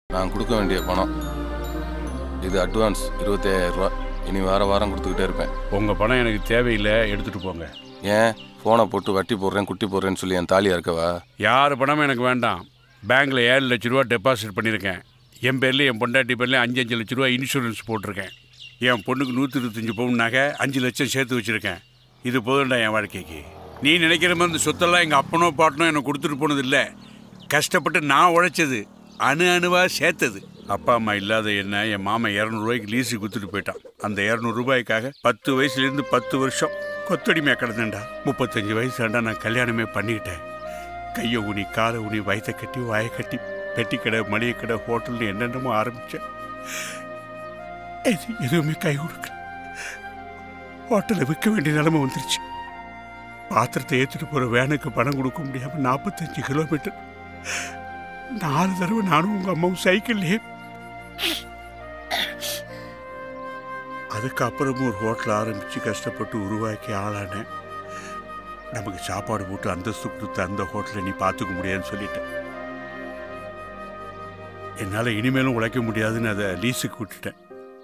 நான் கொடுக்க வேண்டிய பணம் இது அட்வான்ஸ் இருபத்தையாயிரம் ரூபா இனி வார வாரம் கொடுத்துக்கிட்டே இருப்பேன் உங்கள் பணம் எனக்கு தேவையில்லை எடுத்துகிட்டு போங்க ஏன் ஃபோனை போட்டு வட்டி போடுறேன் குட்டி போடுறேன்னு சொல்லி என் தாலியா இருக்கவா யார் பணமும் எனக்கு வேண்டாம் பேங்க்கில் ஏழு லட்ச ரூபா டெபாசிட் பண்ணியிருக்கேன் என் பேர்லேயும் என் பொண்டாட்டி பேர்லேயும் அஞ்சு அஞ்சு லட்ச ரூபா இன்சூரன்ஸ் போட்டிருக்கேன் என் பொண்ணுக்கு நூற்றி இருபத்தஞ்சி பவுன் நகை அஞ்சு லட்சம் சேர்த்து வச்சுருக்கேன் இது போதும்டா என் வாழ்க்கைக்கு நீ நினைக்கிற மாதிரி இந்த சொத்தெல்லாம் எங்கள் அப்பனோ பாட்டனோ எனக்கு கொடுத்துட்டு போனது இல்லை கஷ்டப்பட்டு நான் உழைச்சது அணு அணுவாக சேர்த்தது அப்பா அம்மா இல்லாத என்ன என் மாமன் இரநூறுவாய்க்கு லீஸுக்கு கொடுத்துட்டு போயிட்டான் அந்த இரநூறு ரூபாய்க்காக பத்து வயசுலேருந்து பத்து வருஷம் கொத்தடிமையாக கிடந்தேன்டா முப்பத்தஞ்சு வயசாண்டா நான் கல்யாணமே பண்ணிக்கிட்டேன் கையை ஊனி காலை ஊனி வயத்தை கட்டி வாயை கட்டி பெட்டி கடை மளிகை கடை ஹோட்டல்னு என்னென்னமோ ஆரம்பித்தேன் எது எதுவுமே கை கொடுக்கல ஹோட்டலில் விற்க வேண்டிய நிலைமை வந்துருச்சு பாத்திரத்தை ஏற்றிட்டு போகிற வேனுக்கு பணம் கொடுக்க முடியாமல் நாற்பத்தஞ்சு கிலோமீட்டர் நாலு தடவை நானும் உங்கள் அம்மாவும் சைக்கிள்லேயே அதுக்கப்புறமும் ஒரு ஹோட்டல் ஆரம்பித்து கஷ்டப்பட்டு உருவாக்கி ஆளானேன் நமக்கு சாப்பாடு போட்டு அந்தஸ்து கொடுத்து அந்த ஹோட்டலை நீ பார்த்துக்க முடியாதுன்னு சொல்லிட்டேன் என்னால் இனிமேலும் உழைக்க முடியாதுன்னு அதை லீஸுக்கு விட்டுட்டேன்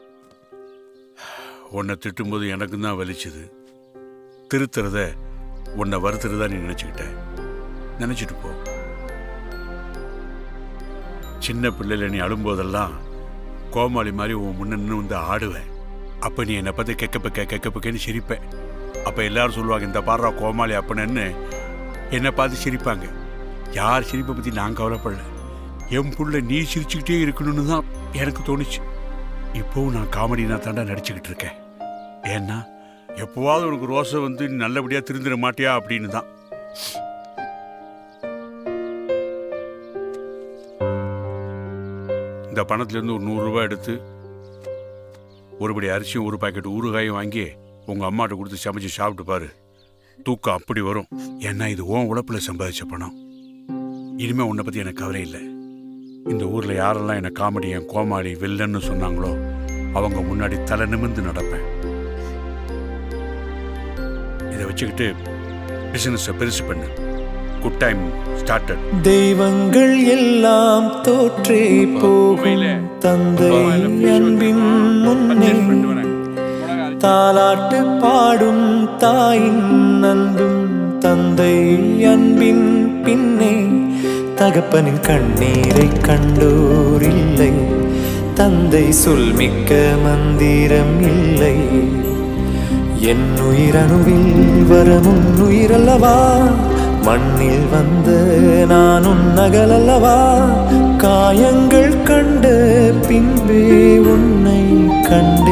உன்னை திட்டும்போது எனக்கும் தான் வலிச்சுது திருத்துறத உன்னை வருத்துறதா நீ நினச்சிக்கிட்ட நினச்சிட்டு போ சின்ன பிள்ளையில நீ அழும்போதெல்லாம் கோமாளி மாதிரி உன் முன்ன நின்று வந்து ஆடுவேன் அப்போ நீ என்னை பார்த்து கெக்கப்பக்க கெக்கப்பக்கன்னு சிரிப்பேன் அப்போ எல்லாரும் சொல்லுவாங்க இந்த பாடுறா கோமாளி அப்பனன்னு என்னை பார்த்து சிரிப்பாங்க யார் சிரிப்பை பற்றி நான் கவலைப்படல என் புள்ள நீ சிரிச்சுக்கிட்டே இருக்கணும்னு தான் எனக்கு தோணுச்சு இப்போவும் நான் காமெடினா தாண்டா நடிச்சுக்கிட்டு இருக்கேன் ஏன்னா எப்போவாவது உனக்கு ரோசை வந்து நீ நல்லபடியாக திருந்திட மாட்டியா அப்படின்னு தான் இந்த பணத்துலேருந்து ஒரு நூறுரூவா எடுத்து ஒருபடி அரிசியும் ஒரு பாக்கெட் ஊறுகாயும் வாங்கி உங்கள் அம்மாட்ட கொடுத்து சமைச்சு சாப்பிட்டு பாரு தூக்கம் அப்படி வரும் ஏன்னா இது உன் உழைப்புல சம்பாதிச்ச பணம் இனிமே உன்னை பற்றி எனக்கு கவலை இல்லை இந்த ஊரில் யாரெல்லாம் என்னை காமெடியன் கோமாளி வில்லன்னு சொன்னாங்களோ அவங்க முன்னாடி தலை நிமிர்ந்து நடப்பேன் இதை வச்சுக்கிட்டு பிசினஸை பெருசு பண்ணு குட் டைம் ஸ்டார்டட் தெய்வங்கள் எல்லாம் தோற்றே போகும் தந்தை அன்பின் முன்னே தாலாட்டு பாடும் தாயின் அன்பும் தந்தை அன்பின் பின்னே தகப்பனின் கண்ணீரை கண்டோர் இல்லை தந்தை சொல்மிக்க மந்திரம் இல்லை என் உயிரணுவில் வரமுன் உயிரல்லவா மண்ணில் வந்த நான் உன் நகலல்லவா காயங்கள் கண்ட பின்பே உன்னை கண்ட